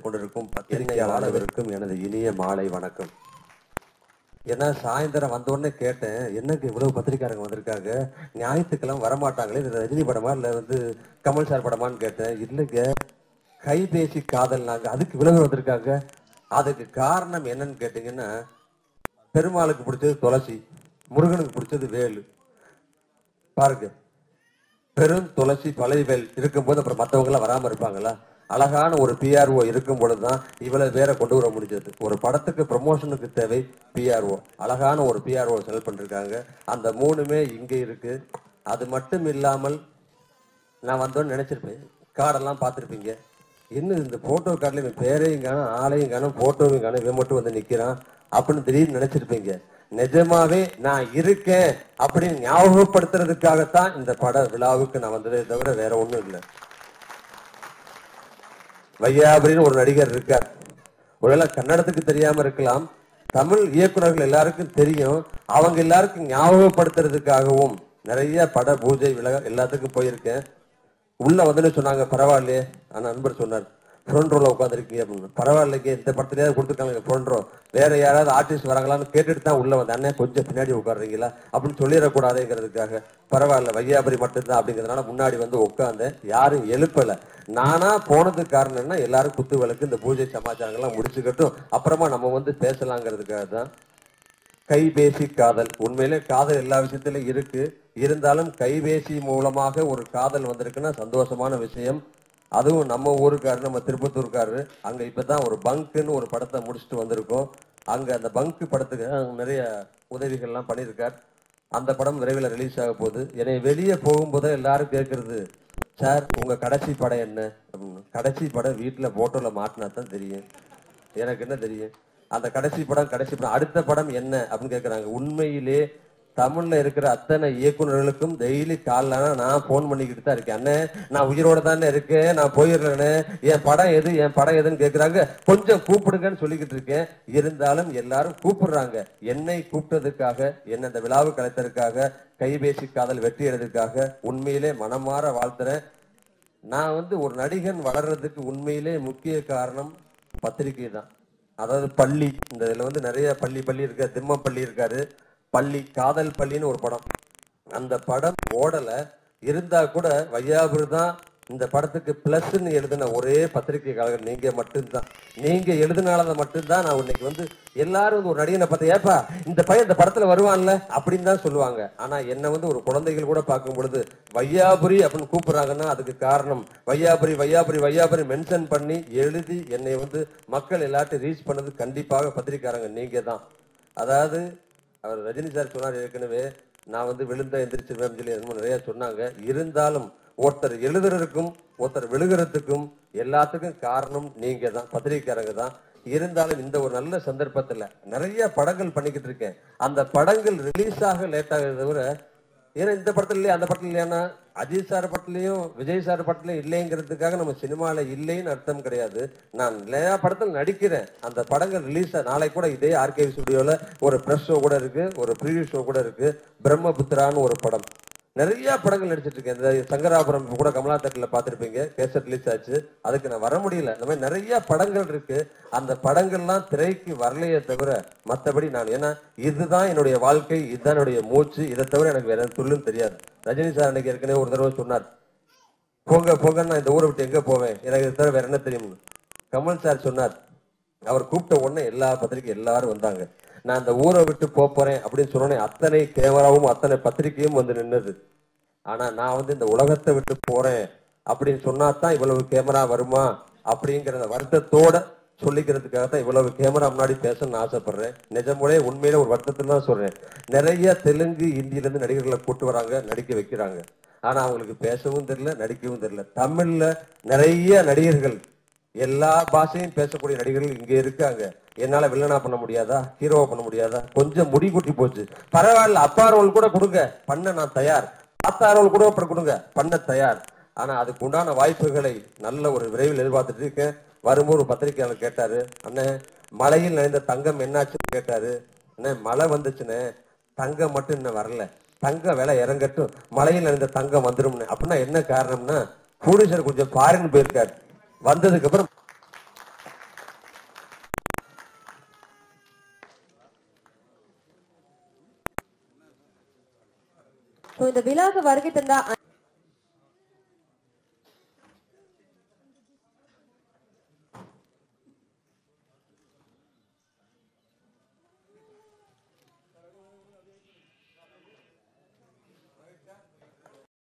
கொண்டிருக்கும் பத்திரிகையாளர்களுக்கும் எனது இனிய மாலை வணக்கம் ஏன்னா சாயந்தரம் வந்த உடனே கேட்டேன் என்னங்க இவ்வளவு பத்திரிக்காரங்க வந்திருக்காங்க ஞாயிற்றுக்கிழமை வரமாட்டாங்களே இது ரஜினி படமா இல்ல வந்து கமல் சார் படமான்னு கேட்டேன் இல்லைங்க கைபேசி காதல் நாங்க அதுக்கு இவ்வளவு வந்திருக்காங்க அதுக்கு காரணம் என்னன்னு கேட்டீங்கன்னா பெருமாளுக்கு பிடிச்சது துளசி முருகனுக்கு பிடிச்சது வேலு பாருங்க பெரும் துளசி பழையவேல் இருக்கும்போது அப்புறம் மத்தவங்க எல்லாம் வராம இருப்பாங்களா அழகான ஒரு பிஆர்ஓ இருக்கும் பொழுதுதான் இவ்வளவு பேரை கொண்டு வர முடிஞ்சது ஒரு படத்துக்கு ப்ரமோஷனுக்கு தேவை பிஆர்ஓ அழகான ஒரு பிஆர்ஓ செலக்ட் பண்ணிருக்காங்க அந்த மூணுமே இங்க இருக்கு அது மட்டும் இல்லாமல் நான் வந்தோன்னு நினைச்சிருப்பேன் கார்டெல்லாம் பார்த்துருப்பீங்க இன்னும் இந்த போட்டோ கார்டில் இவன் பேரையும் காணும் ஆளையும் காணும் போட்டோவையும் காணும் இவன் மட்டும் வந்து நிக்கிறான் அப்படின்னு திடீர்னு நினைச்சிருப்பீங்க நிஜமாவே நான் இருக்கேன் அப்படின்னு ஞாபகப்படுத்துறதுக்காகத்தான் இந்த பட விழாவுக்கு நான் வந்ததே தவிர வேற ஒண்ணும் இல்லை வையாபுரின்னு ஒரு நடிகர் இருக்கார் ஒருவேளை கன்னடத்துக்கு தெரியாம இருக்கலாம் தமிழ் இயக்குனர்கள் எல்லாருக்கும் தெரியும் அவங்க எல்லாருக்கும் ஞாபகப்படுத்துறதுக்காகவும் நிறைய பட பூஜை விழா எல்லாத்துக்கும் போயிருக்கேன் உள்ள வந்துன்னு சொன்னாங்க பரவாயில்லையே ஆனா நண்பர் சொன்னார் ஃப்ரண்ட் ரோல உட்காந்துருக்கீங்க அப்படின்னு பரவாயில்லைங்க இந்த படத்துலயாவது கொடுத்துருக்காங்க ஃப்ரண்ட் ரோ வேற யாராவது ஆர்டிஸ்ட் வராங்களான்னு கேட்டுட்டு தான் உள்ள வந்தேன் அண்ணே கொஞ்சம் பின்னாடி உட்காடுறீங்களா அப்படின்னு சொல்லிடக்கூடாதுங்கிறதுக்காக பரவாயில்ல வையாபுரி மட்டும்தான் அப்படிங்கிறதுனால முன்னாடி வந்து உட்காந்தேன் யாரும் எழுப்பல நானா போனதுக்கு காரணம் என்ன எல்லாரும் குத்து விளக்கு இந்த பூஜை சமாச்சாரங்கள்லாம் முடிச்சுக்கட்டும் அப்புறமா நம்ம வந்து பேசலாங்கிறதுக்காக தான் கைபேசி காதல் உண்மையிலே காதல் எல்லா விஷயத்திலும் இருக்கு இருந்தாலும் கைபேசி மூலமாக ஒரு காதல் வந்திருக்குன்னா சந்தோஷமான விஷயம் அதுவும் நம்ம ஊருக்காரு நம்ம திருப்பத்தூர்காரரு அங்க இப்பதான் ஒரு பங்க்னு ஒரு படத்தை முடிச்சுட்டு வந்திருக்கோம் அங்க அந்த பங்க் படத்துக்கு அஹ், நிறைய உதவிகள்லாம் பண்ணியிருக்கார் அந்த படம் விரைவில் ரிலீஸ் ஆக போகுது என்னை வெளியே போகும்போது எல்லாரும் கேட்கறது சார் உங்க கடைசி படம் என்ன அப்படின்னு கடைசி படம் வீட்டுல போட்டோல மாட்டினா தான் தெரியும் எனக்கு என்ன தெரியும் அந்த கடைசி படம் கடைசி படம் அடுத்த படம் என்ன அப்படின்னு கேக்குறாங்க உண்மையிலே தமிழ்ல இருக்கிற அத்தனை இயக்குனர்களுக்கும் டெய்லி காலைல நான் போன் பண்ணிக்கிட்டு தான் இருக்கேன் அண்ணே நான் உயிரோட தானே இருக்கேன் நான் போயிடுறேனே என் படம் எது என் படம் எதுன்னு கேக்குறாங்க கொஞ்சம் கூப்பிடுங்கன்னு சொல்லிக்கிட்டு இருக்கேன் இருந்தாலும் எல்லாரும் கூப்பிடுறாங்க என்னை கூப்பிட்டதுக்காக என்ன இந்த விழாவுக்கு அழைத்ததுக்காக கைபேசி காதல் வெற்றி அடைறதுக்காக உண்மையிலே மனமாற வாழ்த்துறேன் நான் வந்து ஒரு நடிகன் வளர்றதுக்கு உண்மையிலே முக்கிய காரணம் பத்திரிகை தான் அதாவது பள்ளி இந்த இதுல வந்து நிறைய பள்ளி பள்ளி இருக்க திம்மப்பள்ளி இருக்காரு பள்ளி காதல் பள்ளின்னு ஒரு படம் அந்த படம் ஓடல இருந்தா கூட வையாபுரி தான் இந்த படத்துக்கு பிளஸ்ன்னு எழுதின ஒரே பத்திரிகைக்காரர் நீங்க மட்டும்தான் நீங்க எழுதினால மட்டும்தான் நான் இன்னைக்கு வந்து எல்லாரும் வந்து ஒரு நடிகனை பார்த்து ஏப்பா இந்த பையன் இந்த படத்துல வருவான்ல அப்படின்னு தான் சொல்லுவாங்க ஆனா என்ன வந்து ஒரு குழந்தைகள் கூட பார்க்கும் பொழுது வையாபுரி அப்படின்னு கூப்பிடுறாங்கன்னா அதுக்கு காரணம் வையாபுரி வையாபுரி வையாபுரி மென்ஷன் பண்ணி எழுதி என்னை வந்து மக்கள் எல்லாத்தையும் ரீச் பண்ணது கண்டிப்பாக பத்திரிக்காரங்க நீங்க தான் அதாவது அவர் ரஜினி சார் சொன்னார் ஏற்கனவே நான் வந்து விழுந்த எந்திரிச்சிருவேன் சொல்லி என்னமோ நிறைய சொன்னாங்க இருந்தாலும் ஒருத்தர் எழுதுறதுக்கும் ஒருத்தர் விழுகிறதுக்கும் எல்லாத்துக்கும் காரணம் நீங்க தான் பத்திரிக்கைக்காரங்க தான் இருந்தாலும் இந்த ஒரு நல்ல சந்தர்ப்பத்துல நிறைய படங்கள் பண்ணிக்கிட்டு இருக்கேன் அந்த படங்கள் ரிலீஸ் ஆக லேட் ஆகுது தவிர ஏன்னா இந்த படத்துல இல்லையா அந்த படத்துல இல்லையானா அஜித் சார் படத்துலயும் விஜய் சார் படத்துலயும் இல்லைங்கிறதுக்காக நம்ம சினிமால இல்லைன்னு அர்த்தம் கிடையாது நான் நிறைய படத்தில் நடிக்கிறேன் அந்த படங்கள் ரிலீஸ் நாளைக்கு கூட இதே ஆர்கேவி ஸ்டுடியோல ஒரு ப்ரெஸ் ஷோ கூட இருக்கு ஒரு ப்ரீவியூ ஷோ கூட இருக்கு பிரம்மபுத்திரான்னு ஒரு படம் நிறைய படங்கள் நடிச்சிட்டு இருக்கேன் இந்த சங்கராபுரம் இப்ப கூட கமலா தட்டில பாத்திருப்பீங்க கேசட் ரிலீஸ் ஆச்சு அதுக்கு நான் வர முடியல இந்த மாதிரி நிறைய படங்கள் இருக்கு அந்த படங்கள்லாம் திரைக்கு வரலையே தவிர மத்தபடி நான் ஏன்னா இதுதான் என்னுடைய வாழ்க்கை இதுதான் என்னுடைய மூச்சு இதை தவிர எனக்கு வேற சொல்லும் தெரியாது ரஜினி சார் அன்னைக்கு ஏற்கனவே ஒரு தடவை சொன்னார் போங்க போங்க நான் இந்த ஊரை விட்டு எங்க போவேன் எனக்கு இதை தவிர வேற என்ன தெரியும் கமல் சார் சொன்னார் அவர் கூப்பிட்ட உடனே எல்லா பத்திரிக்கை எல்லாரும் வந்தாங்க நான் அந்த ஊரை விட்டு போப் போறேன் அப்படின்னு சொன்னோடனே அத்தனை கேமராவும் அத்தனை பத்திரிக்கையும் வந்து நின்னது ஆனா நான் வந்து இந்த உலகத்தை விட்டு போறேன் அப்படின்னு சொன்னா தான் இவ்வளவு கேமரா வருமா அப்படிங்கிற வருத்தத்தோட சொல்லிக்கிறதுக்காக தான் இவ்வளவு கேமரா முன்னாடி பேசணும்னு ஆசைப்படுறேன் நிஜமுலே உண்மையில ஒரு வருத்தத்துல தான் சொல்றேன் நிறைய தெலுங்கு இந்தியில இருந்து நடிகர்களை கூட்டு வராங்க நடிக்க வைக்கிறாங்க ஆனா அவங்களுக்கு பேசவும் தெரியல நடிக்கவும் தெரியல தமிழ்ல நிறைய நடிகர்கள் எல்லா பாஷையும் பேசக்கூடிய நடிகர்கள் இங்க இருக்காங்க என்னால வில்லனா பண்ண முடியாதா ஹீரோவா பண்ண முடியாதா கொஞ்சம் முடி குட்டி போச்சு பரவாயில்ல அப்பா ரோல் கூட கொடுங்க பண்ண நான் தயார் தாத்தா ரோல் கூட அப்புறம் கொடுங்க பண்ண தயார் ஆனா அதுக்கு உண்டான வாய்ப்புகளை நல்ல ஒரு விரைவில் எதிர்பார்த்துட்டு இருக்கேன் வரும்போது ஒரு பத்திரிகையாளர் கேட்டாரு அண்ணே மலையில் நனைந்த தங்கம் என்னாச்சுன்னு கேட்டாரு அண்ணே மழை வந்துச்சுண்ணே தங்கம் மட்டும் இன்னும் வரல தங்க விலை இறங்கட்டும் மலையில் நனைந்த தங்கம் வந்துரும்னு அப்படின்னா என்ன காரணம்னா புருஷர் கொஞ்சம் ஃபாரின் போயிருக்காரு வந்ததுக்கு அப்புறம் So, இந்த விழாக்கு வருகை தந்த